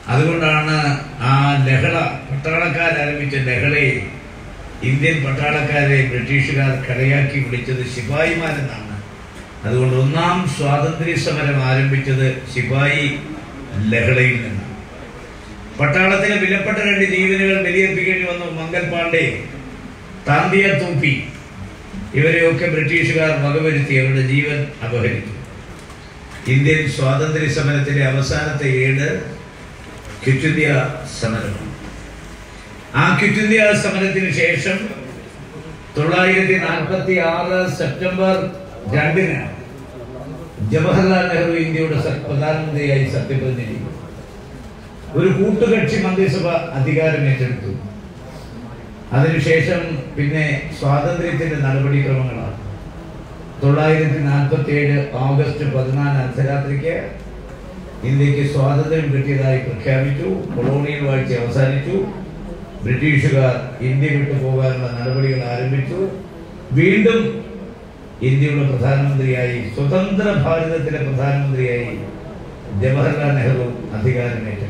അതുകൊണ്ടാണ് ആ ലഹള പട്ടാളക്കാരാരംഭിച്ച ലഹളയെ ഇന്ത്യൻ പട്ടാളക്കാരെ ബ്രിട്ടീഷുകാർ കളിയാക്കി വിളിച്ചത് ശിപായിമാരെന്നാണ് അതുകൊണ്ട് ഒന്നാം സ്വാതന്ത്ര്യ സമരം ആരംഭിച്ചത് ശിപായി ലഹളയിൽ നിന്നാണ് പട്ടാളത്തിന് വിലപ്പെട്ട രണ്ട് ജീവനുകൾ ബലിയർപ്പിക്കേണ്ടി വന്നു മംഗൽ പാണ്ഡെ താന്തിയ തൂപ്പി ഇവരെയൊക്കെ ബ്രിട്ടീഷുകാർ വകവരുത്തി അവരുടെ ജീവൻ അപഹരിച്ചു ഇന്ത്യൻ സ്വാതന്ത്ര്യ സമരത്തിലെ അവസാനത്തെ ഏട് ക്വിറ്റ് ഇന്ത്യ സമരമാണ് ആ ക്വിറ്റ് ഇന്ത്യ സമരത്തിന് ശേഷം തൊള്ളായിരത്തി നാൽപ്പത്തി ആറ് സെപ്റ്റംബർ രണ്ടിന് ജവഹർലാൽ നെഹ്റു ഇന്ത്യയുടെ സ- പ്രധാനമന്ത്രിയായി സത്യപ്രതിജ്ഞ ചെയ്തു ഒരു കൂട്ടുകക്ഷി മന്ത്രിസഭ അധികാരം ഏറ്റെടുത്തു അതിനുശേഷം പിന്നെ സ്വാതന്ത്ര്യത്തിന്റെ നടപടിക്രമങ്ങളാണ് തൊള്ളായിരത്തി നാൽപ്പത്തി ഏഴ് ഓഗസ്റ്റ് പതിനാല് അർദ്ധരാത്രിക്ക് ഇന്ത്യക്ക് സ്വാതന്ത്ര്യം കിട്ടിയതായി പ്രഖ്യാപിച്ചു കൊളോണിയൽ വാഴ്ച അവസാനിച്ചു ബ്രിട്ടീഷുകാർ ഇന്ത്യ വിട്ടു പോകാനുള്ള നടപടികൾ ആരംഭിച്ചു വീണ്ടും ഇന്ത്യയുടെ പ്രധാനമന്ത്രിയായി സ്വതന്ത്ര ഭാരതത്തിലെ പ്രധാനമന്ത്രിയായി ജവഹർലാൽ നെഹ്റു അധികാരമേറ്റെടുത്തു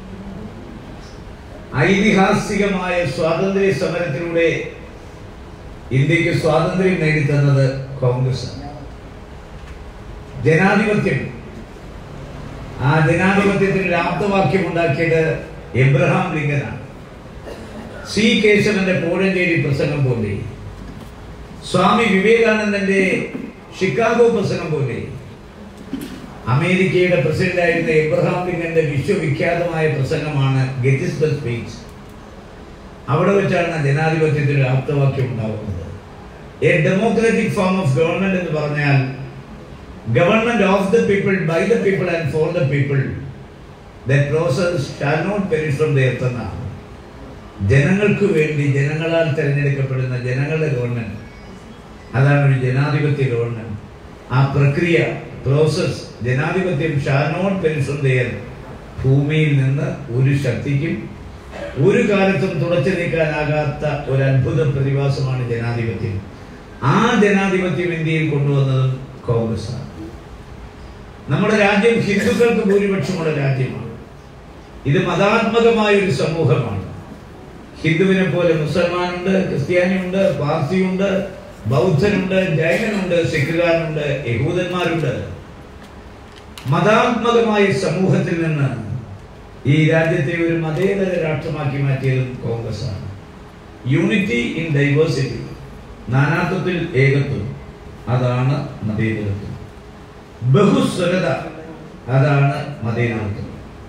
ഐതിഹാസികമായ സ്വാതന്ത്ര്യ സമരത്തിലൂടെ ഇന്ത്യക്ക് സ്വാതന്ത്ര്യം നേടിത്തന്നത് കോൺഗ്രസ് ആണ് ജനാധിപത്യം ആ ജനാധിപത്യത്തിന് ഒരു ആപ്തവാക്യം ഉണ്ടാക്കിയത് എബ്രഹാം ലിങ്കനാണ് സി കേശവന്റെ കോഴഞ്ചേരി പ്രസംഗം പോലെ സ്വാമി വിവേകാനന്ദന്റെ ഷിക്കാഗോ പ്രസംഗം പോലെ അമേരിക്കയുടെ പ്രസിഡന്റായിരുന്ന എബ്രഹാം ലിങ്കന്റെ വിശ്വവിഖ്യാതമായ പ്രസംഗമാണ് ഗെറ്റിസ്ബർഗ് സ്പീച്ച് അവിടെ വെച്ചാണ് ജനാധിപത്യത്തിന് ഒരു ആപ്തവാക്യം ഉണ്ടാകുന്നത് a democratic form of government എന്ന് പറഞ്ഞാൽ government of the people by the people and for the people the process shall not perish from the earth എന്നാണ് ജനങ്ങൾക്ക് വേണ്ടി ജനങ്ങളാൽ തിരഞ്ഞെടുക്കപ്പെടുന്ന ജനങ്ങളുടെ ഗവൺമെന്റ് അതാണ് ഒരു ജനാധിപത്യ ഗവൺമെന്റ് ആ പ്രക്രിയ പ്രോസസ് ജനാധിപത്യം shall not perish from the earth ഭൂമിയിൽ നിന്ന് ഒരു ശക്തിക്കും ഒരു കാലത്തും തുടച്ചു നീക്കാനാകാത്ത ഒരു അത്ഭുത പ്രതിഭാസമാണ് ജനാധിപത്യം ആ ജനാധിപത്യം ഇന്ത്യയിൽ കൊണ്ടുവന്നതും കോൺഗ്രസ് ആണ് നമ്മുടെ രാജ്യം ഹിന്ദുക്കൾക്ക് ഭൂരിപക്ഷമുള്ള രാജ്യമാണ് ഇത് മതാത്മകമായ ഒരു സമൂഹമാണ് ഹിന്ദുവിനെ പോലെ മുസൽമാനുണ്ട് ക്രിസ്ത്യാനിയുണ്ട് പാർസിയുണ്ട് ബൗദ്ധനുണ്ട് ജൈനനുണ്ട് സിഖുകാരനുണ്ട് യഹൂദന്മാരുണ്ട് മതാത്മകമായ സമൂഹത്തിൽ നിന്ന് ഈ രാജ്യത്തെ ഒരു മതേതര രാഷ്ട്രമാക്കി മാറ്റിയതും കോൺഗ്രസ് ആണ് യൂണിറ്റി ഇൻ ഡൈവേഴ്സിറ്റി നാനാത്വത്തിൽ ഏകത്വം അതാണ് മതേതരത്വം ബഹുസ്വരത അതാണ് മതേതരത്വം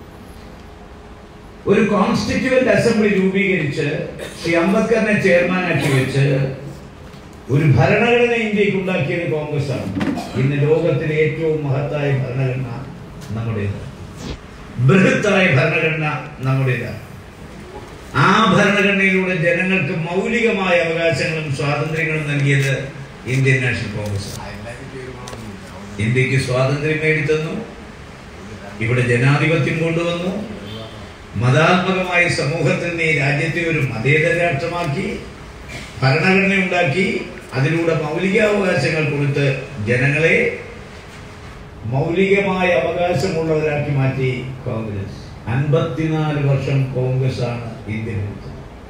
ഒരു കോൺസ്റ്റിറ്റ്യൂവന്റ് അസംബ്ലി രൂപീകരിച്ച് ശ്രീ അംബേദ്കറിനെ ചെയർമാനാക്കി വെച്ച് ഒരു ഭരണഘടന ഇന്ത്യക്ക് ഉണ്ടാക്കിയത് കോൺഗ്രസ് ആണ് ഇന്ന് ലോകത്തിലെ ഏറ്റവും മഹത്തായ ഭരണഘടന നമ്മുടേത് ബൃഹത്തായ ഭരണഘടന നമ്മുടേതാണ് ആ ഭരണഘടനയിലൂടെ ജനങ്ങൾക്ക് മൗലികമായ അവകാശങ്ങളും സ്വാതന്ത്ര്യങ്ങളും നൽകിയത് ഇന്ത്യൻ നാഷണൽ കോൺഗ്രസ് ആണ് ഇന്ത്യക്ക് സ്വാതന്ത്ര്യം നേടിത്തന്നു ഇവിടെ ജനാധിപത്യം കൊണ്ടുവന്നു മതാത്മകമായ സമൂഹത്തിൽ നിന്ന് ഈ രാജ്യത്തെ ഒരു മതേതര രാഷ്ട്രമാക്കി ഭരണഘടന ഉണ്ടാക്കി അതിലൂടെ മൗലികാവകാശങ്ങൾ കൊടുത്ത് ജനങ്ങളെ മൗലികമായ അവകാശമുള്ളവരാക്കി മാറ്റി കോൺഗ്രസ് അൻപത്തിനാല് വർഷം കോൺഗ്രസ് ആണ് ഇന്ത്യ ഭരിച്ചത്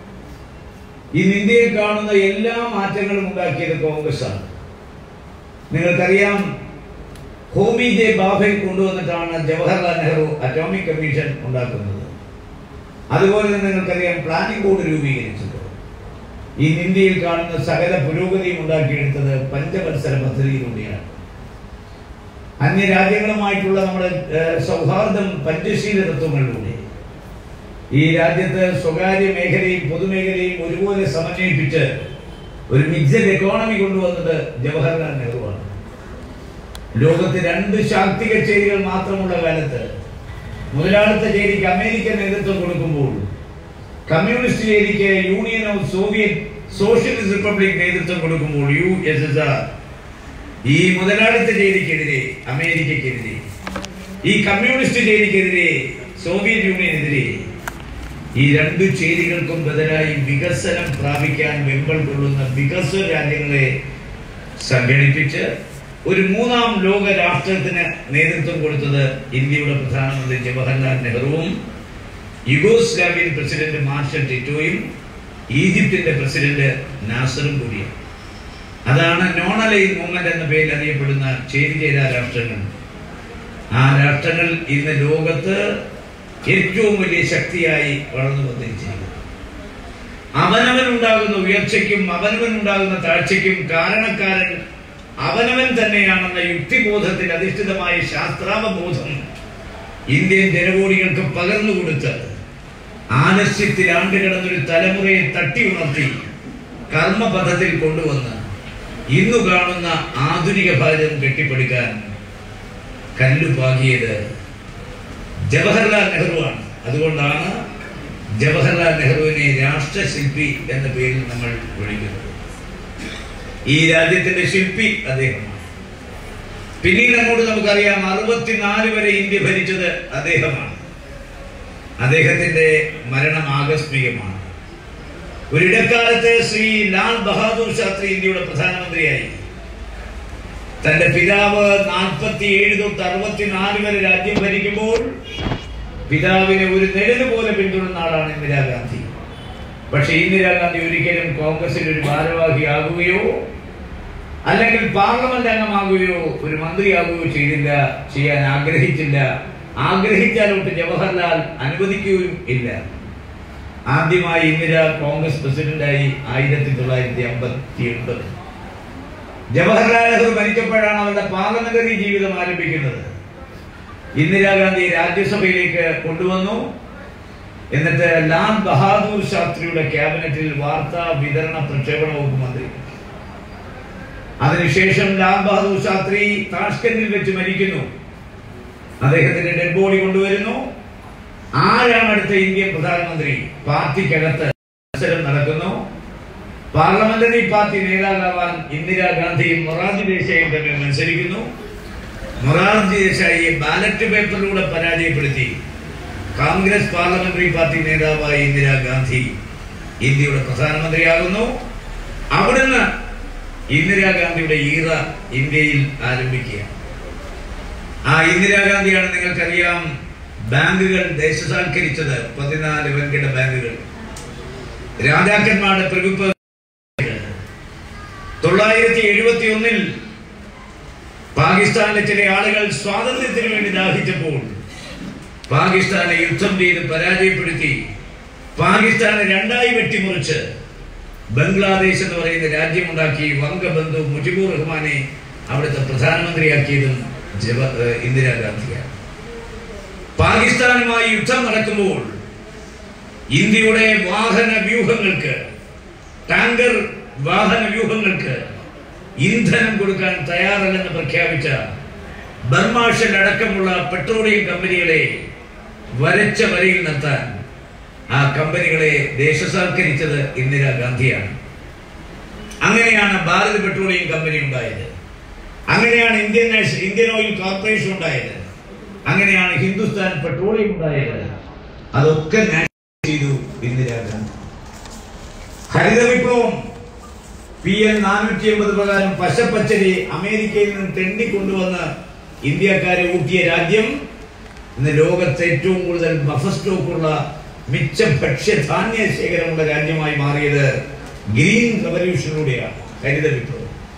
ഇന്ന് ഇന്ത്യയിൽ കാണുന്ന എല്ലാ മാറ്റങ്ങളും ഉണ്ടാക്കിയത് കോൺഗ്രസ് ആണ് നിങ്ങൾക്കറിയാം ഹോമി ജെ ബാഫെ കൊണ്ടുവന്നിട്ടാണ് ജവഹർലാൽ നെഹ്റു അറ്റോമിക് കമ്മീഷൻ ഉണ്ടാക്കുന്നത് അതുപോലെ തന്നെ നിങ്ങൾക്കറിയാം പ്ലാനിംഗ് ബോർഡ് രൂപീകരിച്ചത് ഇന്ന് ഇന്ത്യയിൽ കാണുന്ന സകല പുരോഗതിയും ഉണ്ടാക്കിയെടുത്തത് പഞ്ചവത്സര പദ്ധതിയിലൂടെയാണ് അന്യരാജ്യങ്ങളുമായിട്ടുള്ള നമ്മുടെ ഏഹ്, സൗഹാർദ്ദം പഞ്ചശീല തത്വങ്ങളിലൂടെ ഈ രാജ്യത്ത് സ്വകാര്യ മേഖലയും പൊതുമേഖലയും ഒരുപോലെ സമന്വയിപ്പിച്ച് ഒരു മിക്സഡ് എക്കോണമി കൊണ്ടുവന്നത് ജവഹർലാൽ നെഹ്റുവാണ് ലോകത്ത് രണ്ട് ശാക്തിക ചേരികൾ മാത്രമുള്ള കാലത്ത് മുതലാളിത്ത ചേരിക്ക് അമേരിക്ക നേതൃത്വം കൊടുക്കുമ്പോൾ കമ്മ്യൂണിസ്റ്റ് ചേരിക്ക് union of soviet socialist republic നേതൃത്വം കൊടുക്കുമ്പോൾ യു എസ് എസ് ആർ ഈ മുതലാളിത്ത ചേരിക്കെതിരെ അമേരിക്കക്കെതിരെ ഈ കമ്മ്യൂണിസ്റ്റ് ചേരിക്കെതിരെ സോവിയറ്റ് യൂണിയനെതിരെ ഈ രണ്ടു ചേരികൾക്കും ബദലായി വികസനം പ്രാപിക്കാൻ വെമ്പൽ കൊള്ളുന്ന വികസ്വര രാജ്യങ്ങളെ സംഘടിപ്പിച്ച് ഒരു മൂന്നാം ലോക രാഷ്ട്രത്തിന് നേതൃത്വം കൊടുത്തത് ഇന്ത്യയുടെ പ്രധാനമന്ത്രി ജവഹർലാൽ നെഹ്റുവും യുഗോസ്ലാവിയൻ പ്രസിഡന്റ് മാർഷൽ ടിറ്റോയും ഈജിപ്തിന്റെ പ്രസിഡന്റ് നാസറും കൂടിയാണ് അതാണ് നോൺ അലൈൻ മൂവ്മെന്റ് എന്ന പേരിൽ അറിയപ്പെടുന്ന ചേരിചേരാ രാഷ്ട്രങ്ങൾ ആ രാഷ്ട്രങ്ങൾ ഇന്ന് ലോകത്ത് ഏറ്റവും വലിയ ശക്തിയായി വളർന്നു വന്നിരിച്ചിരിക്കുന്നു അവനവനുണ്ടാകുന്ന ഉയർച്ചയ്ക്കും അവനവനുണ്ടാകുന്ന താഴ്ചയ്ക്കും കാരണക്കാരൻ അവനവൻ തന്നെയാണെന്ന യുക്തിബോധത്തിൽ അധിഷ്ഠിതമായ ശാസ്ത്രാവബോധം ഇന്ത്യൻ ജനകോടികൾക്ക് പകർന്നു കൊടുത്ത് ആലസ്യത്തിൽ ആണ്ടുകിടന്നൊരു തലമുറയെ തട്ടി ഉണർത്തി കർമ്മപഥത്തിൽ കൊണ്ടുവന്ന് ഇന്നു കാണുന്ന ആധുനിക ഭാരതം കെട്ടിപ്പടുക്കാൻ കല്ലുപാകിയത് ജവഹർലാൽ നെഹ്റുവാണ് അതുകൊണ്ടാണ് ജവഹർലാൽ നെഹ്റുവിനെ രാഷ്ട്രശില്പി എന്ന പേരിൽ നമ്മൾ വിളിക്കുന്നത് ഈ രാജ്യത്തിന്റെ ശില്പി അദ്ദേഹമാണ് പിന്നീട് അങ്ങോട്ട് നമുക്കറിയാം അറുപത്തിനാല് വരെ ഇന്ത്യ ഭരിച്ചത് അദ്ദേഹമാണ് അദ്ദേഹത്തിന്റെ മരണം ആകസ്മികമാണ് ഒരിടക്കാലത്ത് ശ്രീ ലാൽ ബഹാദൂർ ശാസ്ത്രി ഇന്ത്യയുടെ പ്രധാനമന്ത്രിയായി തന്റെ പിതാവ് നാൽപ്പത്തി ഏഴ് തൊട്ട് അറുപത്തിനാല് വരെ രാജ്യം ഭരിക്കുമ്പോൾ പിതാവിനെ ഒരു നിഴല് പോലെ പിന്തുടർന്ന ആളാണ് ഇന്ദിരാഗാന്ധി പക്ഷെ ഇന്ദിരാഗാന്ധി ഒരിക്കലും കോൺഗ്രസിൽ ഒരു ഭാരവാഹിയാകുകയോ അല്ലെങ്കിൽ പാർലമെന്റ് അംഗമാകുകയോ ഒരു മന്ത്രിയാകുകയോ ചെയ്തില്ല ചെയ്യാൻ ആഗ്രഹിച്ചില്ല ആഗ്രഹിച്ചാലോട്ട് ജവഹർലാൽ അനുവദിക്കുകയും ഇല്ല ആദ്യമായി ഇന്ദിര കോൺഗ്രസ് പ്രസിഡന്റായി ആയിരത്തി തൊള്ളായിരത്തി അമ്പത്തി എൺപത് ജവഹർലാൽ നെഹ്റു മരിച്ചപ്പോഴാണ് അവരുടെ പാർലമെന്ററി ജീവിതം ആരംഭിക്കുന്നത് ഇന്ദിരാഗാന്ധി രാജ്യസഭയിലേക്ക് കൊണ്ടുവന്നു എന്നിട്ട് ലാൽ ബഹാദൂർ ശാസ്ത്രിയുടെ ക്യാബിനറ്റിൽ വാർത്താ വിതരണ പ്രക്ഷേപണ വകുപ്പ് മന്ത്രി അതിനുശേഷം ലാൽ ബഹാദൂർ ശാസ്ത്രി താഷ്കന്റിൽ വെച്ച് മരിക്കുന്നു അദ്ദേഹത്തിന്റെ ഡെഡ് ബോഡി കൊണ്ടുവരുന്നു ആരാണ് അടുത്ത ഇന്ത്യൻ പ്രധാനമന്ത്രി പാർട്ടിക്കകത്ത് മത്സരം നടക്കുന്നു പാർലമെന്ററി പാർട്ടി നേതാവാൻ ഇന്ദിരാഗാന്ധിയും മൊറാർജി ദേശായിയും തമ്മിൽ മത്സരിക്കുന്നു മൊറാർജി ദേശായിയെ ബാലറ്റ് പേപ്പറിലൂടെ പരാജയപ്പെടുത്തി കോൺഗ്രസ് പാർലമെന്ററി പാർട്ടി നേതാവായ ഇന്ദിരാഗാന്ധി ഇന്ത്യയുടെ പ്രധാനമന്ത്രിയാകുന്നു അവിടുന്ന് ഇന്ദിരാഗാന്ധിയുടെ ഈറ ഇന്ത്യയിൽ ആരംഭിക്കുക ആ ഇന്ദിരാഗാന്ധിയാണ് നിങ്ങൾക്കറിയാം ബാങ്കുകൾ ദേശസാൽക്കരിച്ചത് പതിനാല് വൻകിട ബാങ്കുകൾ രാജാക്കന്മാരുടെ പ്രഭുത്വ തൊള്ളായിരത്തി എഴുപത്തി ഒന്നിൽ പാകിസ്ഥാനിലെ ചില ആളുകൾ സ്വാതന്ത്ര്യത്തിന് വേണ്ടി ദാഹിച്ചപ്പോൾ പാകിസ്ഥാനെ യുദ്ധം ചെയ്ത് പരാജയപ്പെടുത്തി പാകിസ്ഥാനെ രണ്ടായി വെട്ടിമുറിച്ച് ബംഗ്ലാദേശ് എന്ന് പറയുന്ന രാജ്യമുണ്ടാക്കി വംഗബന്ധു മുജിബുർ റഹ്മാനെ അവിടുത്തെ പ്രധാനമന്ത്രിയാക്കിയതും ജവ ഏഹ് ഇന്ദിരാഗാന്ധിയാണ് പാകിസ്ഥാനുമായി യുദ്ധം നടക്കുമ്പോൾ ഇന്ത്യയുടെ വാഹന വ്യൂഹങ്ങൾക്ക് ടാങ്കർ വാഹന വ്യൂഹങ്ങൾക്ക് ഇന്ധനം കൊടുക്കാൻ തയ്യാറല്ലെന്ന് പ്രഖ്യാപിച്ച ബർമാഷൽ അടക്കമുള്ള പെട്രോളിയം കമ്പനികളെ വരച്ച വരയിൽ നിർത്താൻ ആ കമ്പനികളെ ദേശസാൽക്കരിച്ചത് ഇന്ദിരാഗാന്ധിയാണ് അങ്ങനെയാണ് ഭാരത് പെട്രോളിയം കമ്പനി ഉണ്ടായത് അങ്ങനെയാണ് ഇന്ത്യൻ നാഷ- ഇന്ത്യൻ ഓയിൽ കോർപ്പറേഷൻ ഉണ്ടായത് അങ്ങനെയാണ് ഹിന്ദുസ്ഥാൻ പെട്രോളിയം ഉണ്ടായത് അതൊക്കെ നാഷണൽ ചെയ്തു ഇന്ദിരാഗാന്ധി ഹരിത വിപ്ലവം പി എൻ നാനൂറ്റി എൺപത് പ്രകാരം പശപ്പച്ചരി അമേരിക്കയിൽ നിന്ന് തെണ്ടിക്കൊണ്ടുവന്ന് ഇന്ത്യക്കാരെ ഊട്ടിയ രാജ്യം ഇന്ന് ലോകത്ത് ഏറ്റവും കൂടുതൽ ബഫ സ്റ്റോക്കുള്ള മിച്ച ഭക്ഷ്യധാന്യ ശേഖരമുള്ള രാജ്യമായി മാറിയത് ഗ്രീൻ റവല്യൂഷനിലൂടെയാണ് ഹരിത വിപ്ലവം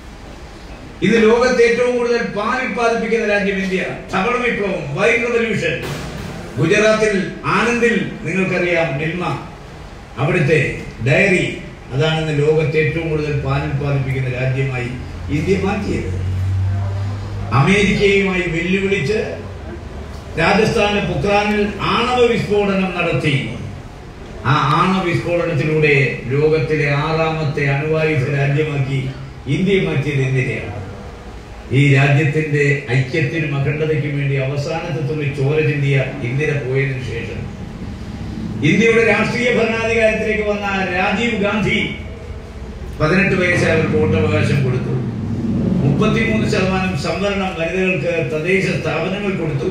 ഇന്ന് ലോകത്ത് ഏറ്റവും കൂടുതൽ പാൽ ഉത്പാദിപ്പിക്കുന്ന രാജ്യം ഇന്ത്യ ധവള വിപ്ലവം വൈറ്റ് റവല്യൂഷൻ ഗുജറാത്തിൽ ആനന്ദിൽ നിങ്ങൾക്കറിയാം മിൽമ അവിടുത്തെ ഡയറി അതാണ് ഇന്ന് ലോകത്തെ ഏറ്റവും കൂടുതൽ പാൽ ഉത്പാദിപ്പിക്കുന്ന രാജ്യമായി ഇന്ത്യ മാറ്റിയത് അമേരിക്കയുമായി വെല്ലുവിളിച്ച് രാജസ്ഥാന് പൊക്രാനിൽ ആണവ വിസ്ഫോടനം നടത്തി ആ ആണവ വിസ്ഫോടനത്തിലൂടെ ലോകത്തിലെ ആറാമത്തെ അണുവായുധ രാജ്യമാക്കി ഇന്ത്യ മാറ്റിയത് ഇന്ത്യയാണ് ഈ രാജ്യത്തിന്റെ ഐക്യത്തിനും അഖണ്ഡതയ്ക്കും വേണ്ടി അവസാനത്തെ തുള്ളി ചോര ചിന്തിയ ഇന്ദിര പോയതിനു ശേഷം ഇന്ത്യയുടെ രാഷ്ട്രീയ ഭരണാധികാരത്തിലേക്ക് വന്ന രാജീവ് ഗാന്ധി പതിനെട്ട് വയസ്സായ അവർക്ക് വോട്ടവകാശം കൊടുത്തു മുപ്പത്തിമൂന്ന് ശതമാനം സംവരണം വനിതകൾക്ക് തദ്ദേശ സ്ഥാപനങ്ങൾ കൊടുത്തു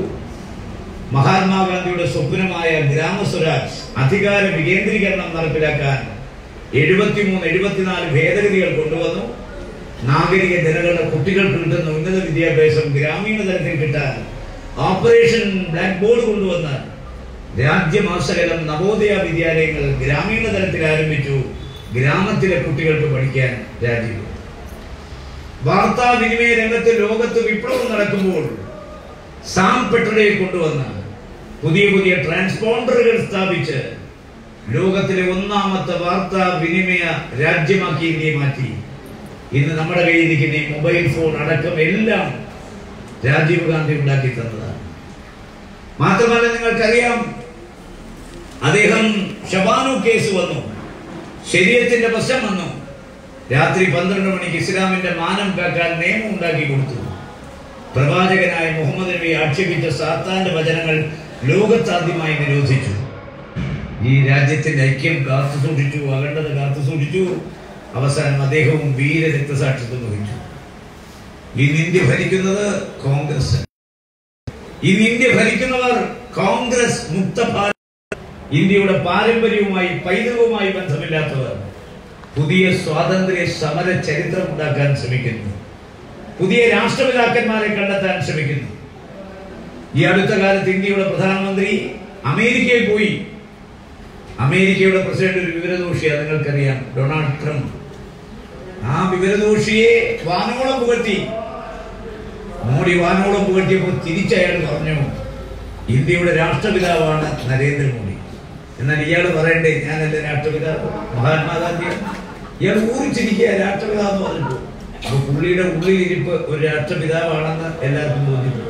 മഹാത്മാഗാന്ധിയുടെ സ്വപ്നമായ ഗ്രാമസ്വരാജ് അധികാര വികേന്ദ്രീകരണം നടപ്പിലാക്കാൻ എഴുപത്തിമൂന്ന് എഴുപത്തിനാല് ഭേദഗതികൾ കൊണ്ടുവന്നു നാഗരിക ജനങ്ങളുടെ കുട്ടികൾക്ക് കിട്ടുന്ന ഉന്നത വിദ്യാഭ്യാസം ഗ്രാമീണ തലത്തിൽ കിട്ടാൻ ഓപ്പറേഷൻ ബ്ലാക്ക് ബോർഡ് കൊണ്ടുവന്ന് രാജ്യമാസകലം നവോദയ വിദ്യാലയങ്ങൾ ഗ്രാമീണ തലത്തിൽ ആരംഭിച്ചു ഗ്രാമത്തിലെ കുട്ടികൾക്ക് പഠിക്കാൻ രാജ്യം വാർത്താവിനിമയ രംഗത്ത് ലോകത്ത് വിപ്ലവം നടക്കുമ്പോൾ സാം പെട്രയെ കൊണ്ടുവന്ന് പുതിയ പുതിയ ട്രാൻസ്പോണ്ടറുകൾ സ്ഥാപിച്ച് ലോകത്തിലെ ഒന്നാമത്തെ വാർത്താ വിനിമയ രാജ്യമാക്കി ഇന്ത്യയെ മാറ്റി ഇന്ന് നമ്മുടെ കയ്യിലിരിക്കുന്ന ഈ മൊബൈൽ ഫോൺ അടക്കം എല്ലാം രാജീവ് ഗാന്ധി ഉണ്ടാക്കി തന്നതാണ് മാത്രമല്ല നിങ്ങൾക്കറിയാം അദ്ദേഹം ഷബാനു കേസ് വന്നു ശരീരത്തിന്റെ പ്രശ്നം വന്നു രാത്രി പന്ത്രണ്ട് മണിക്ക് ഇസ്ലാമിന്റെ മാനം കാക്കാൻ നിയമം ഉണ്ടാക്കി കൊടുത്തു പ്രവാചകനായ മുഹമ്മദ് നബി ആക്ഷേപിച്ച സാത്താന്റെ വചനങ്ങൾ ലോകത്താദ്യമായി നിരോധിച്ചു ഈ രാജ്യത്തിന്റെ ഐക്യം കാത്തു സൂക്ഷിച്ചു അഖണ്ഡത കാത്തു സൂക്ഷിച്ചു അവസാനം അദ്ദേഹവും വീര രക്തസാക്ഷിത്വം വഹിച്ചു ഇന്ന് ഇന്ത്യ ഭരിക്കുന്നത് കോൺഗ്രസ് ഇന്ന് ഇന്ത്യ ഭരിക്കുന്നവർ കോൺഗ്രസ് മുക്ത ഭാരത് ഇന്ത്യയുടെ പാരമ്പര്യവുമായി പൈതൃകവുമായി ബന്ധമില്ലാത്തവർ പുതിയ സ്വാതന്ത്ര്യ സമര ചരിത്രം ഉണ്ടാക്കാൻ ശ്രമിക്കുന്നു പുതിയ രാഷ്ട്രപിതാക്കന്മാരെ കണ്ടെത്താൻ ശ്രമിക്കുന്നു ഈ അടുത്ത കാലത്ത് ഇന്ത്യയുടെ പ്രധാനമന്ത്രി അമേരിക്കയിൽ പോയി അമേരിക്കയുടെ പ്രസിഡന്റ് ഒരു വിവരദോഷിയാണ് നിങ്ങൾക്കറിയാം ഡൊണാൾഡ് ട്രംപ് ആ വിവരദോഷിയെ വാനോളം പുകഴ്ത്തി മോഡി വാനോളം പുകഴ്ത്തിയപ്പോൾ തിരിച്ചയാൾ പറഞ്ഞു ഇന്ത്യയുടെ രാഷ്ട്രപിതാവാണ് നരേന്ദ്രമോദി എന്നാൽ ഇയാൾ പറയണ്ടേ ഞാനല്ല രാഷ്ട്രപിതാവ് മഹാത്മാഗാന്ധി ഇയാൾ ഊറിച്ചിരിക്കുക രാഷ്ട്രപിതാവ് എന്ന് പറഞ്ഞിട്ടു അപ്പൊ പുള്ളിയുടെ ഉള്ളിലിരിപ്പ് ഒരു രാഷ്ട്രപിതാവാണെന്ന് എല്ലാവർക്കും തോന്നിയിട്ടുണ്ട്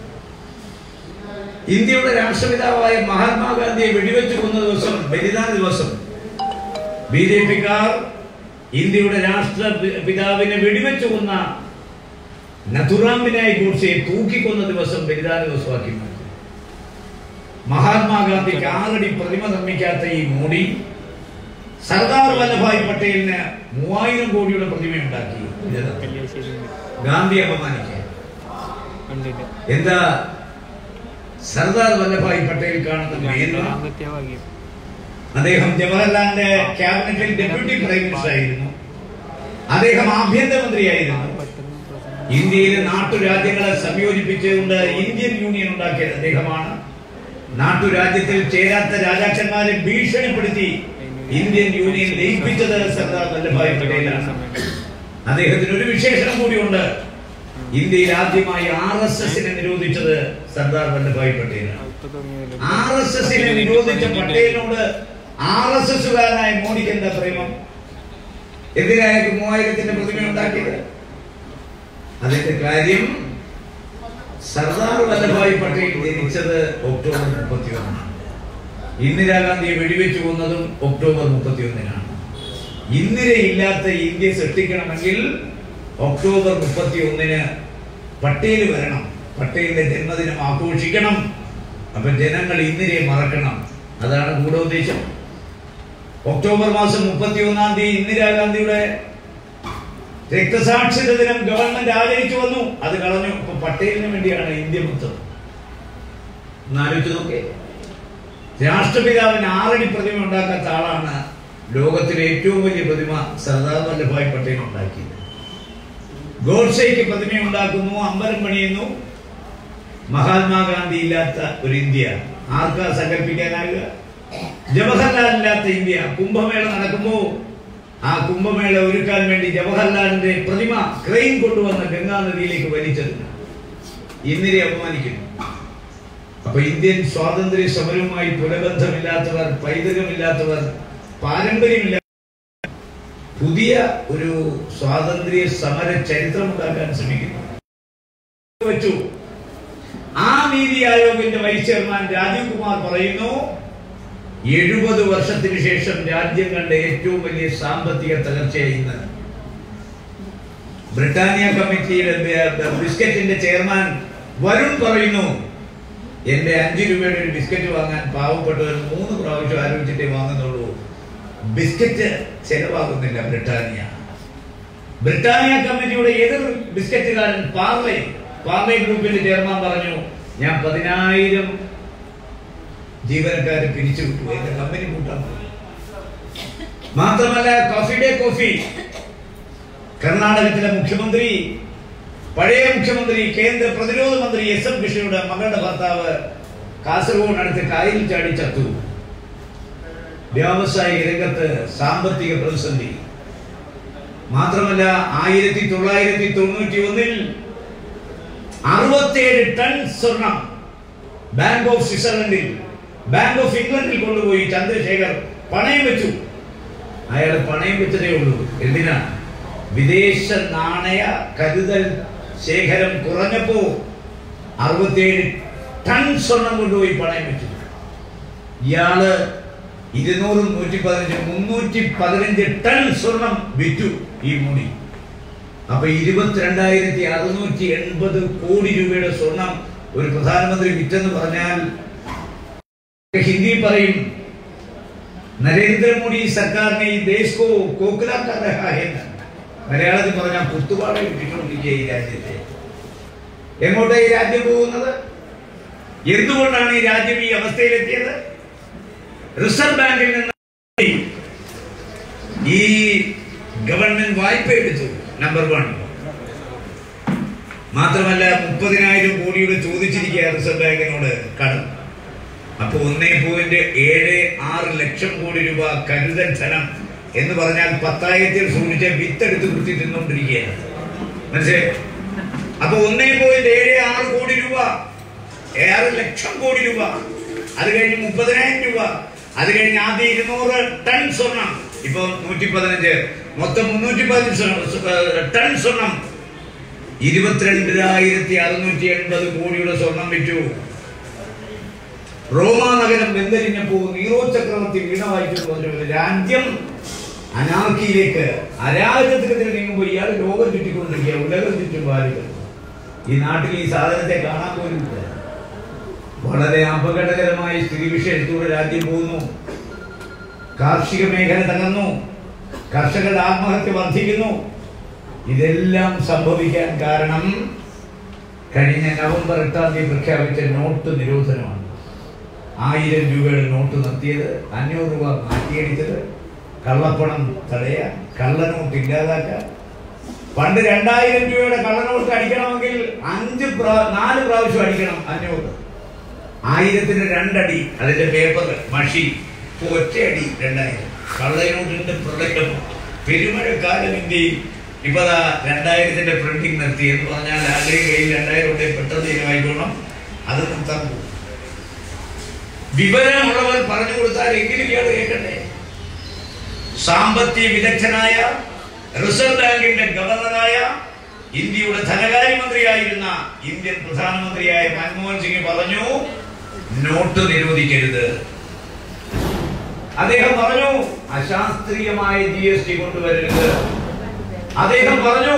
ഇന്ത്യയുടെ രാഷ്ട്രപിതാവായ മഹാത്മാഗാന്ധിയെ വെടിവെച്ച് കൊന്ന ദിവസം ബലിദാന ദിവസം ബി ജെ പിക്കാർ ഇന്ത്യയുടെ രാഷ്ട്ര പിതാവിനെ വെടിവെച്ച് കൊന്ന നഥുറാം വിനായ് ഗോഡ്സെ തൂക്കിക്കൊന്ന ദിവസം ബലിദാന ദിവസമാക്കി മാറ്റി മഹാത്മാഗാന്ധിക്ക് ആറടി പ്രതിമ നിർമ്മിക്കാത്ത ഈ മോഡി സർദാർ വല്ലഭായ് പട്ടേലിന് മൂവായിരം കോടിയുടെ പ്രതിമ ഉണ്ടാക്കി ഇതെന്താ? കല്യാശ്ശേരി ഗാന്ധി അപമാനിക്കാൻ കണ്ടില്ല എന്താ സർദാർ വല്ലഭായ് പട്ടേൽ കാണുന്ന മേന്മ അംഗത്യാവാകിയ അദ്ദേഹം ജവഹർലാലിന്റെ ക്യാബിനറ്റിൽ ഡെപ്യൂട്ടി പ്രൈം മിനിസ്റ്റർ ആയിരുന്നു അദ്ദേഹം ആഭ്യന്തരമന്ത്രിയായിരുന്നു പെട്ടെന്ന് പ്രസംഗം ഇന്ത്യയിലെ നാട്ടുരാജ്യങ്ങളെ സംയോജിപ്പിച്ചുകൊണ്ട് ഇന്ത്യൻ യൂണിയൻ ഉണ്ടാക്കിയത് അദ്ദേഹമാണ് നാട്ടുരാജ്യത്തിൽ ചേരാത്ത രാജാക്കന്മാരെ ഭീഷണിപ്പെടുത്തി ഇന്ത്യൻ യൂണിയൻ ലയിപ്പിച്ചത് സർദാർ വല്ലഭായ് പട്ടേലാണ് അദ്ദേഹത്തിന് ഒരു വിശേഷണം കൂടിയുണ്ട് ഇന്ത്യയിൽ ആദ്യമായി ആർ എസ് എസിനെ നിരോധിച്ചത് സർദാർ വല്ലഭായ് പട്ടേലാണ് ഇപ്പൊ തുടങ്ങിയതല്ലേ ആർ എസ് എസിനെ നിരോധിച്ച പട്ടേലിനോട് ആർ എസ് എസുകാരനായ മോഡിക്ക് എന്താ പ്രേമം എന്തിനായിരിക്കും മൂവായിരത്തിന്റെ പ്രതിമ ഉണ്ടാക്കിയത് അതിന്റെ കാര്യം സർദാർ വല്ലഭായ് പട്ടേൽ ജനിച്ചത് ഒക്ടോബർ മുപ്പത്തി ഒന്നാണ് ഇന്ദിരാഗാന്ധിയെ വെടിവെച്ച് കൊന്നതും ഒക്ടോബർ മുപ്പത്തി ഒന്നിനാണ് ഇന്ദിരയില്ലാത്ത ഇന്ത്യ സൃഷ്ടിക്കണമെങ്കിൽ ഒക്ടോബർ മുപ്പത്തി ഒന്നിന് പട്ടേൽ വരണം പട്ടേലിന്റെ ജന്മദിനം ആഘോഷിക്കണം അപ്പൊ ജനങ്ങൾ ഇന്ദിരയെ മറക്കണം അതാണ് ഗൂഢോദ്ദേശം ഒക്ടോബർ മാസം മുപ്പത്തി ഒന്നാം തീയതി ഇന്ദിരാഗാന്ധിയുടെ രക്തസാക്ഷിത ദിനം ഗവൺമെന്റ് ആചരിച്ചു വന്നു അത് കളഞ്ഞു ഇപ്പൊ പട്ടേലിന് വേണ്ടിയാണ് ഇന്ത്യ മൊത്തം ഒന്ന് ആലോചിച്ച് നോക്കേ രാഷ്ട്രപിതാവിന് ആറടി പ്രതിമ ഉണ്ടാക്കാത്ത ആളാണ് ലോകത്തിലെ ഏറ്റവും വലിയ പ്രതിമ സർദാർ വല്ലഭായ് പട്ടേൽ ഉണ്ടാക്കിയത് ഗോഡ്സേക്ക് പ്രതിമ ഉണ്ടാക്കുന്നു അമ്പലം പണിയുന്നു മഹാത്മാഗാന്ധി ഇല്ലാത്ത ഒരു ഇന്ത്യ ആർക്കാ സങ്കല്പിക്കാനാകുക ജവഹർലാൽ ഇല്ലാത്ത ഇന്ത്യ കുംഭമേള നടക്കുമ്പോ ആ കുംഭമേള ഒരുക്കാൻ വേണ്ടി ജവഹർലാലിന്റെ പ്രതിമ ക്രെയിൻ കൊണ്ടുവന്ന ഗംഗാ നദിയിലേക്ക് വലിച്ചത് ഇന്ദിരെ അപമാനിക്കുന്നു അപ്പൊ ഇന്ത്യൻ സ്വാതന്ത്ര്യ സമരവുമായി പുലബന്ധമില്ലാത്തവർ പൈതൃകമില്ലാത്തവർ പാരമ്പര്യമില്ല പുതിയ ഒരു സ്വാതന്ത്ര്യ സമര ചരിത്രം ഉണ്ടാക്കാൻ ശ്രമിക്കുന്നു വെച്ചു ആ നീതി ആയോഗിന്റെ വൈസ് ചെയർമാൻ രാജീവ് കുമാർ പറയുന്നു എഴുപത് വർഷത്തിന് ശേഷം രാജ്യം കണ്ട ഏറ്റവും വലിയ സാമ്പത്തിക തകർച്ചയായി ഇന്ന് ബ്രിട്ടാനിയ കമ്മിറ്റിയിലെ ബ- ബിസ്ക്കറ്റിന്റെ ചെയർമാൻ വരുൺ പറയുന്നു എന്റെ അഞ്ചു രൂപയുടെ ഒരു ബിസ്ക്കറ്റ് വാങ്ങാൻ പാവപ്പെട്ടവർ മൂന്ന് പ്രാവശ്യം ആലോചിച്ചിട്ടേ വാങ്ങുന്നുള്ളൂ ബിസ്ക്കറ്റ് ചെലവാകുന്നില്ല ബ്രിട്ടാനിയ ബ്രിട്ടാനിയ കമ്മിറ്റിയുടെ എതിർ ബിസ്ക്കറ്റുകാരൻ പാർലെ പാർലെ ഗ്രൂപ്പിന്റെ ചെയർമാൻ പറഞ്ഞു ഞാൻ പതിനായിരം ജീവനക്കാരെ പിരിച്ചുവിട്ടു എന്റെ കമ്പനി കൂട്ടാൻ പോയി." മാത്രമല്ല കോഫി ഡേ കോഫി കർണാടകത്തിലെ മുഖ്യമന്ത്രി പഴയ മുഖ്യമന്ത്രി കേന്ദ്ര പ്രതിരോധ മന്ത്രി എസ് എം കൃഷ്ണയുടെ മകളുടെ ഭർത്താവ് കാസർഗോഡ് അടുത്ത് കായലിൽ ചാടി ചത്തു വ്യാവസായിക രംഗത്ത് സാമ്പത്തിക പ്രതിസന്ധി മാത്രമല്ല ആയിരത്തി തൊള്ളായിരത്തി തൊണ്ണൂറ്റി ഒന്നിൽ അറുപത്തിയേഴ് ടൺ സ്വർണം ബാങ്ക് ഓഫ് സ്വിറ്റ്സർലൻഡിൽ ബാങ്ക് ഓഫ് ഇംഗ്ലണ്ടിൽ കൊണ്ടുപോയി ചന്ദ്രശേഖർ പണയം വെച്ചു അയാൾ പണയം വെച്ചതേ ഉള്ളൂ എന്തിനാ വിദേശ നാണയ കരുതൽ ശേഖരം കുറഞ്ഞപ്പോ അറുപത്തിയേഴ് ടൺ സ്വർണം കൊണ്ടുപോയി പണയം വെച്ചു ഇയാള് ഇരുന്നൂറും നൂറ്റി പതിനഞ്ച് മുന്നൂറ്റി പതിനഞ്ച് ടൺ സ്വർണം വിറ്റു ഈ മുടി അപ്പൊ ഇരുപത്തിരണ്ടായിരത്തി അറുന്നൂറ്റി എൺപത് കോടി രൂപയുടെ സ്വർണം ഒരു പ്രധാനമന്ത്രി വിറ്റെന്ന് പറഞ്ഞാൽ ഹിന്ദി പറയും നരേന്ദ്രമോദി സർക്കാരിനെ ഈ ദേശ് കോ കോക്കിലാക്കാൻ എന്ന് മലയാളത്തിൽ പറഞ്ഞാൽ കുത്തുപാട കിട്ടിക്കൊണ്ടിരിക്കുക ഈ രാജ്യത്തെ എങ്ങോട്ടാ ഈ രാജ്യം പോകുന്നത് എന്തുകൊണ്ടാണ് ഈ രാജ്യം ഈ അവസ്ഥയിലെത്തിയത് റിസർവ് ബാങ്കിൽ നിന്ന് ഈ ഗവൺമെന്റ് വായ്പ എടുത്തു നമ്പർ വൺ മാത്രമല്ല മുപ്പതിനായിരം കോടിയുടെ ചോദിച്ചിരിക്കുക റിസർവ് ബാങ്കിനോട് കടം അപ്പൊ ഒന്നേ പോയിന്റ് ഏഴ് ആറ് ലക്ഷം കോടി രൂപ കരുതൽ ധനം എന്ന് പറഞ്ഞാൽ പത്തായിരത്തിൽ സൂക്ഷിച്ച വിത്തെടുത്ത് കുത്തി തിന്നുകൊണ്ടിരിക്കുകയാണ് മനസ്സിലായോ അപ്പൊ ഒന്നേ പോയിന്റ് ഏഴ് ആറ് കോടി രൂപ ഏഴ് ലക്ഷം കോടി രൂപ അത് കഴിഞ്ഞ് മുപ്പതിനായിരം രൂപ അത് കഴിഞ്ഞ് ആദ്യം ഇരുന്നൂറ് ടൺ സ്വർണം ഇപ്പൊ നൂറ്റി പതിനഞ്ച് മൊത്തം മുന്നൂറ്റി പതിനഞ്ച് ടൺ സ്വർണം ഇരുപത്തിരണ്ടായിരത്തി അറുന്നൂറ്റി എൺപത് കോടിയുടെ സ്വർണം വിറ്റു റോമാ നഗരം വെന്തരിഞ്ഞപ്പോ നീറോ ചക്രവർത്തി വീണ വായിച്ചു പറഞ്ഞു രാജ്യം അനാർക്കിയിലേക്ക് അരാജകത്തിന് നീങ്ങുമ്പോൾ ഇയാൾ ലോകം ചുറ്റിക്കൊണ്ടിരിക്കുക ഉലകം ചുറ്റും ബാലികൾ ഈ നാട്ടിൽ ഈ സാധനത്തെ കാണാൻ പോലും ഇല്ല വളരെ അപകടകരമായ സ്ഥിതിവിശേഷത്തൂടെ രാജ്യം പോകുന്നു കാർഷിക മേഖല തകർന്നു കർഷകരുടെ ആത്മഹത്യ വർദ്ധിക്കുന്നു ഇതെല്ലാം സംഭവിക്കാൻ കാരണം കഴിഞ്ഞ നവംബർ എട്ടാം തീയതി പ്രഖ്യാപിച്ച നോട്ട് നിരോധനമാണ് ആയിരം രൂപയുടെ നോട്ട് നിർത്തിയത് അഞ്ഞൂറ് രൂപ മാറ്റിയടിച്ചത് കള്ളപ്പണം തടയാൻ കള്ളനോട്ട് ഇല്ലാതാക്കാൻ പണ്ട് രണ്ടായിരം രൂപയുടെ കള്ളനോട്ട് അടിക്കണമെങ്കിൽ അഞ്ച് പ്രാ- നാല് പ്രാവശ്യം അടിക്കണം അഞ്ഞൂറ് ആയിരത്തിന് രണ്ടടി അതിന്റെ പേപ്പർ മഷി ഇപ്പൊ ഒറ്റയടി രണ്ടായിരം കള്ളനോട്ടിന്റെ പ്രളയം പെരുമഴക്കാലം ഇന്ത്യയിൽ ഇപ്പൊ ദാ രണ്ടായിരത്തിന്റെ പ്രിന്റിംഗ് നിർത്തി എന്ന് പറഞ്ഞാൽ ആരുടെയും കയ്യിൽ രണ്ടായിരം ഉണ്ടെങ്കിൽ പെട്ടെന്ന് തീരുമാനിക്കണം അത് നിർത്താൻ പോകും വിവരമുള്ളവർ പറഞ്ഞു കൊടുത്താൽ എങ്കിലും ഇയാൾ കേൾക്കണ്ടേ സാമ്പത്തിക വിദഗ്ധനായ റിസർവ് ബാങ്കിന്റെ ഗവർണറായ ഇന്ത്യയുടെ ധനകാര്യമന്ത്രിയായിരുന്ന ഇന്ത്യൻ പ്രധാനമന്ത്രിയായ മൻമോഹൻ സിംഗ് പറഞ്ഞു നോട്ട് നിരോധിക്കരുത് അദ്ദേഹം പറഞ്ഞു അശാസ്ത്രീയമായ ജി എസ് ടി കൊണ്ടുവരരുത് അദ്ദേഹം പറഞ്ഞു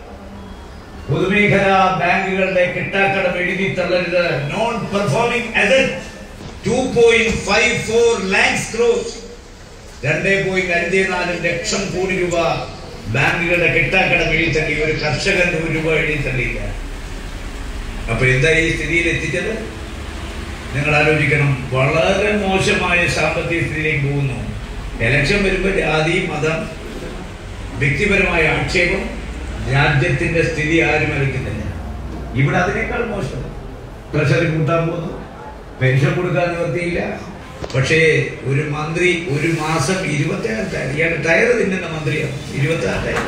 പൊതുമേഖലാ ബാങ്കുകളുടെ കിട്ടാക്കടം എഴുതി തള്ളരുത് non performing asset two point five four lakhs crores രണ്ട് പോയിന്റ് അഞ്ച് നാല് ലക്ഷം കോടി രൂപ ബാങ്കുകളുടെ കിട്ടാക്കടം എഴുതി തള്ളി ഒരു കർഷകൻ ഒരു രൂപ എഴുതി തള്ളിയില്ല അപ്പൊ എന്താ ഈ സ്ഥിതിയിൽ എത്തിച്ചത് നിങ്ങൾ ആലോചിക്കണം വളരെ മോശമായ സാമ്പത്തിക സ്ഥിതിയിലേക്ക് പോകുന്നു എലക്ഷൻ വരുമ്പോൾ ജാതി മതം വ്യക്തിപരമായ ആക്ഷേപം രാജ്യത്തിന്റെ സ്ഥിതി ആരും അറിയിക്കുന്നില്ല ഇവിടെ അതിനേക്കാൾ മോശം ട്രഷറി കൂട്ടാൻ പോകുന്നു പെൻഷൻ കൊടുക്കാൻ നിവർത്തിയില്ല പക്ഷേ ഒരു മന്ത്രി ഒരു മാസം ഇരുപത്തിയാറ് ടയർ ഇയാൾ ടയർ തിന്നുന്ന മന്ത്രിയാണ് ഇരുപത്തിയാറ് ടയർ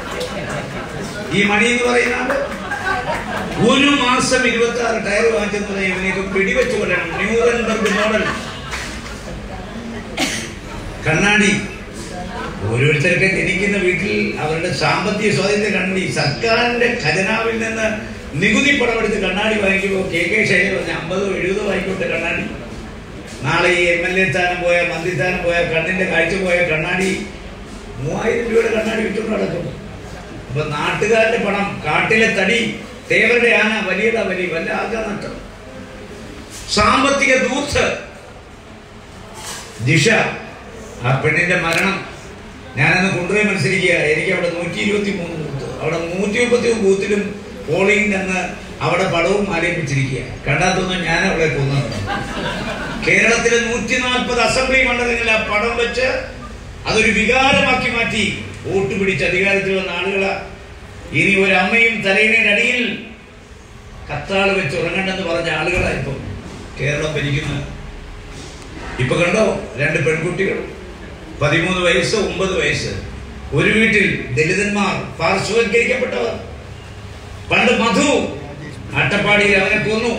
ഈ മണി എന്ന് പറയുന്ന ആള് ഒരു മാസം ഇരുപത്തി ആറ് ടയർ വാങ്ങിച്ചെന്ന് പറഞ്ഞാൽ ഇവനെയൊക്കെ പിടിവെച്ച് കൊല്ലണം ന്യൂറൻബർഗ് മോഡൽ കണ്ണാടി ഓരോരുത്തർക്ക് ജനിക്കുന്ന വീട്ടിൽ അവരുടെ സാമ്പത്തിക സ്വാധീനത്തെ കണ്ടി സർക്കാരിന്റെ ഖജനാവിൽ നിന്ന് നികുതി പണമെടുത്ത് കണ്ണാടി വാങ്ങിക്കുമ്പോൾ കെ കെ ശൈലി പറഞ്ഞ അമ്പതോ എഴുപതോ ആയിക്കോട്ടെ കണ്ണാടി നാളെ ഈ എം എൽ എ സ്ഥാനം പോയ മന്ത്രി സ്ഥാനം പോയ കണ്ണിന്റെ കാഴ്ച പോയ കണ്ണാടി മൂവായിരം രൂപയുടെ കണ്ണാടി വിറ്റുകൊണ്ട് നടക്കും അപ്പൊ നാട്ടുകാരുടെ പണം കാട്ടിലെ തടി തേവരുടെ ആന വലിയതാ വലിയ വല്ല ആൾക്കാർ നഷ്ടം സാമ്പത്തിക ദൂർത്ത് ദിശ ആ പെണ്ണിന്റെ മരണം ഞാനന്ന് കൊണ്ടുപോയി മത്സരിക്കുക എനിക്ക് അവിടെ നൂറ്റി ഇരുപത്തി മൂന്ന് ബൂത്ത് അവിടെ നൂറ്റി മുപ്പത്തി മൂന്ന് ബൂത്തിലും പോളിംഗ് എന്ന് അവിടെ പടവും ആരംഭിച്ചിരിക്കുക കണ്ടാത്തൊന്നും ഞാൻ അവിടെ കൊന്നത് കേരളത്തിലെ നൂറ്റി നാൽപ്പത് അസംബ്ലി മണ്ഡലങ്ങളിൽ ആ പടം വെച്ച് അതൊരു വികാരമാക്കി മാറ്റി വോട്ട് പിടിച്ച് അധികാരത്തിൽ വന്ന ആളുകളെ ഇനി ഒരു അമ്മയും തലയിണയുടെ അടിയിൽ കത്താള് വെച്ച് ഉറങ്ങണ്ടെന്ന് പറഞ്ഞ ആളുകളായിപ്പം കേരളം ഭരിക്കുന്ന ഇപ്പൊ കണ്ടോ രണ്ട് പെൺകുട്ടികൾ പതിമൂന്ന് വയസ്സ് ഒമ്പത് വയസ്സ് ഒരു വീട്ടിൽ ദലിതന്മാർ പാർശ്വവൽക്കരിക്കപ്പെട്ടവർ പണ്ട് മധു അട്ടപ്പാടിയിൽ അവനെ കൊന്നു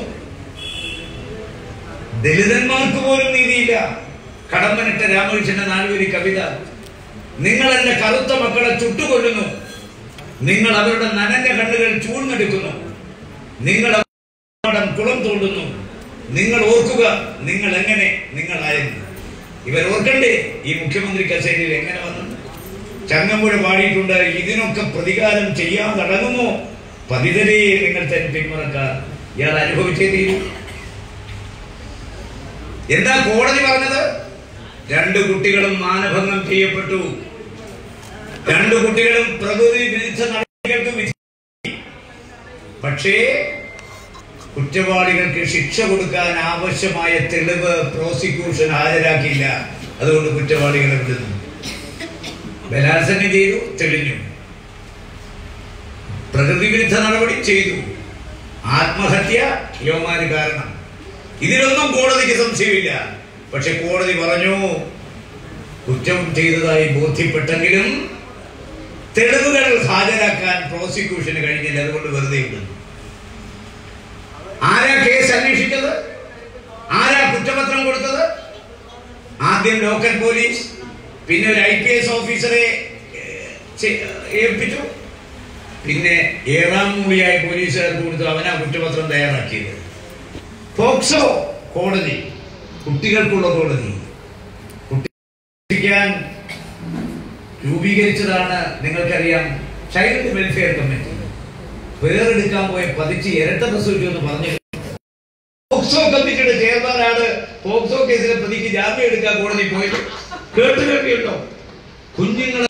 ദലിതന്മാർക്ക് പോലും നീതിയില്ല കടമ്പനിട്ട രാമകൃഷ്ണന്റെ നാലുവരി കവിത നിങ്ങൾ എന്റെ കറുത്ത മക്കളെ ചുട്ടുകൊല്ലുന്നു നിങ്ങൾ അവരുടെ നനഞ്ഞ കണ്ണുകൾ ചൂഴ്ന്നെടുക്കുന്നു നിങ്ങൾ അവരുടെ കുളം തോണ്ടുന്നു നിങ്ങൾ ഓർക്കുക നിങ്ങൾ എങ്ങനെ നിങ്ങളായിരുന്നു ഇവർ ഓർക്കണ്ടേ ഈ മുഖ്യമന്ത്രി കസേരയിൽ എങ്ങനെ വന്നു ചങ്ങമ്പുഴ പാടിയിട്ടുണ്ട് ഇതിനൊക്കെ പ്രതികാരം ചെയ്യാതടങ്ങുമോ പതിതരെ നിങ്ങൾ തന്നെ പിന്മുറക്കാർ ഇയാൾ അനുഭവിച്ചേ തീരൂ എന്താ കോടതി പറഞ്ഞത് രണ്ടു കുട്ടികളും മാനഭംഗം ചെയ്യപ്പെട്ടു രണ്ടു കുട്ടികളും പ്രകൃതി വിരുദ്ധ നടപടികൾക്ക് വിധി പക്ഷേ കുറ്റവാളികൾക്ക് ശിക്ഷ കൊടുക്കാൻ ആവശ്യമായ തെളിവ് പ്രോസിക്യൂഷൻ ഹാജരാക്കിയില്ല അതുകൊണ്ട് കുറ്റവാളികളെ വിടുന്നു ബലാത്സംഗം ചെയ്തു തെളിഞ്ഞു പ്രകൃതി വിരുദ്ധ നടപടി ചെയ്തു ആത്മഹത്യ യോമാന് കാരണം ഇതിലൊന്നും കോടതിക്ക് സംശയമില്ല പക്ഷെ കോടതി പറഞ്ഞു കുറ്റം ചെയ്തതായി ബോധ്യപ്പെട്ടെങ്കിലും തെളിവുകൾ ഹാജരാക്കാൻ പ്രോസിക്യൂഷന് കഴിഞ്ഞില്ല അതുകൊണ്ട് വെറുതെ വിടുന്നു ആരാ കേസ് അന്വേഷിച്ചത് ആരാ കുറ്റപത്രം കൊടുത്തത് ആദ്യം ലോക്കൽ പോലീസ് പിന്നെ ഒരു ഐ പി എസ് ഓഫീസറെ ഏഹ്, ചെ- ഏൽപ്പിച്ചു പിന്നെ ഏഴാം മൂളിയായ പോലീസുകാർക്ക് കൊടുത്തു അവനാ കുറ്റപത്രം തയ്യാറാക്കിയത് പോക്സോ കോടതി കുട്ടികൾക്കുള്ള കോടതി കുട്ടിക്കാൻ രൂപീകരിച്ചതാണ് നിങ്ങൾക്കറിയാം ചൈൽഡ് വെൽഫെയർ കമ്മിറ്റി വേറെടുക്കാൻ പോയ പതിച്ച് ഇരട്ട പ്രസവിച്ചു എന്ന് പറഞ്ഞു പോക്സോ കമ്മിറ്റിയുടെ ചെയർമാനാണ് പോക്സോ കേസിലെ പ്രതിക്ക് ജാമ്യം എടുക്കാൻ കോടതി പോയത് കേട്ട് കേൾക്കിയുണ്ടോ കുഞ്ഞുങ്ങളെ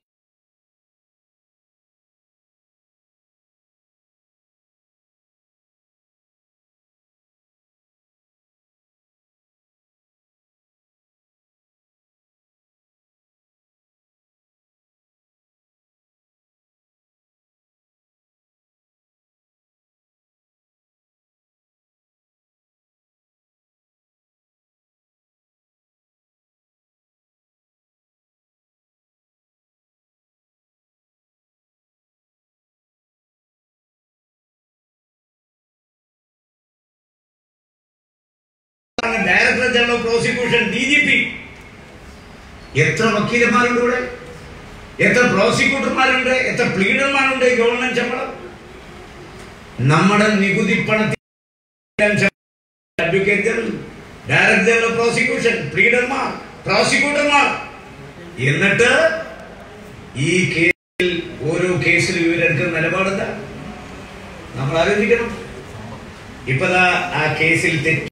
director general of prosecution D G P എത്ര വക്കീലന്മാരുണ്ട് ഇവിടെ എത്ര പ്രോസിക്യൂട്ടർമാരുണ്ട് എത്ര പ്ലീഡർമാരുണ്ട് ഈ ഗവൺമെന്റ് ശമ്പളം നമ്മുടെ നികുതി പണത്തിൽ advocate general director general of prosecution പ്ലീഡർമാർ പ്രോസിക്യൂട്ടർമാർ എന്നിട്ട് ഈ കേസിൽ ഓരോ കേസിലും ഇവരെടുക്കുന്ന നിലപാടെന്താ നമ്മൾ ആലോചിക്കണം ഇപ്പതാ ആ കേസിൽ തെറ്റ്